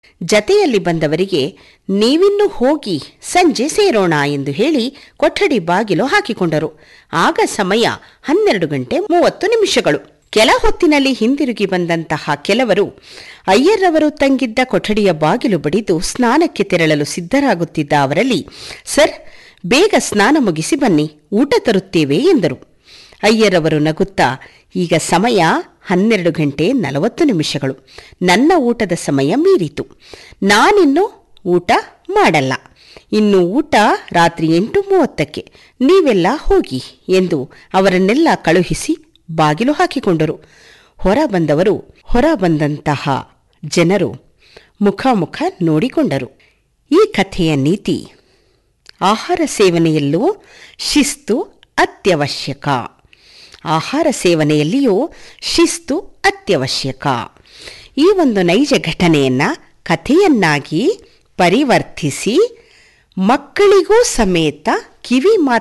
ಜತೆಯಲ್ಲಿ ಬಂದವರಿಗೆ ನೀವಿನ್ನು ಹೋಗಿ ಸಂಜೆ ಸೇರೋಣ ಎಂದು ಹೇಳಿ ಕೊಠಡಿ ಬಾಗಿಲು ಹಾಕಿಕೊಂಡರು ಆಗ ಸಮಯ ಹನ್ನೆರಡು ಗಂಟೆ ಮೂವತ್ತು ನಿಮಿಷಗಳು ಕೆಲ ಹೊತ್ತಿನಲ್ಲಿ ಹಿಂದಿರುಗಿ ಬಂದಂತಹ ಕೆಲವರು ಅಯ್ಯರ್ರವರು ತಂಗಿದ್ದ ಕೊಠಡಿಯ ಬಾಗಿಲು ಬಡಿದು ಸ್ನಾನಕ್ಕೆ ತೆರಳಲು ಸಿದ್ಧರಾಗುತ್ತಿದ್ದ ಅವರಲ್ಲಿ ಸರ್ ಬೇಗ ಸ್ನಾನ ಮುಗಿಸಿ ಬನ್ನಿ ಊಟ ತರುತ್ತೇವೆ ಎಂದರು ಅಯ್ಯರವರು ನಗುತ್ತಾ ಈಗ ಸಮಯ ಹನ್ನೆರಡು ಗಂಟೆ ನಲವತ್ತು ನಿಮಿಷಗಳು ನನ್ನ ಊಟದ ಸಮಯ ಮೀರಿತು ನಾನಿನ್ನು ಊಟ ಮಾಡಲ್ಲ ಇನ್ನು ಊಟ ರಾತ್ರಿ ಎಂಟು ಮೂವತ್ತಕ್ಕೆ ನೀವೆಲ್ಲ ಹೋಗಿ ಎಂದು ಅವರನ್ನೆಲ್ಲ ಕಳುಹಿಸಿ ಬಾಗಿಲು ಹಾಕಿಕೊಂಡರು ಹೊರ ಬಂದವರು ಹೊರ ಬಂದಂತಹ ಜನರು ಮುಖಾಮುಖ ನೋಡಿಕೊಂಡರು ಈ ಕಥೆಯ ನೀತಿ ಆಹಾರ ಸೇವನೆಯಲ್ಲೂ ಶಿಸ್ತು ಅತ್ಯವಶ್ಯಕ ಆಹಾರ ಸೇವನೆಯಲ್ಲಿಯೂ ಶಿಸ್ತು ಅತ್ಯವಶ್ಯಕ ಈ ಒಂದು ನೈಜ ಘಟನೆಯನ್ನ ಕಥೆಯನ್ನಾಗಿ ಪರಿವರ್ತಿಸಿ ಮಕ್ಕಳಿಗೂ ಸಮೇತ ಕಿವಿ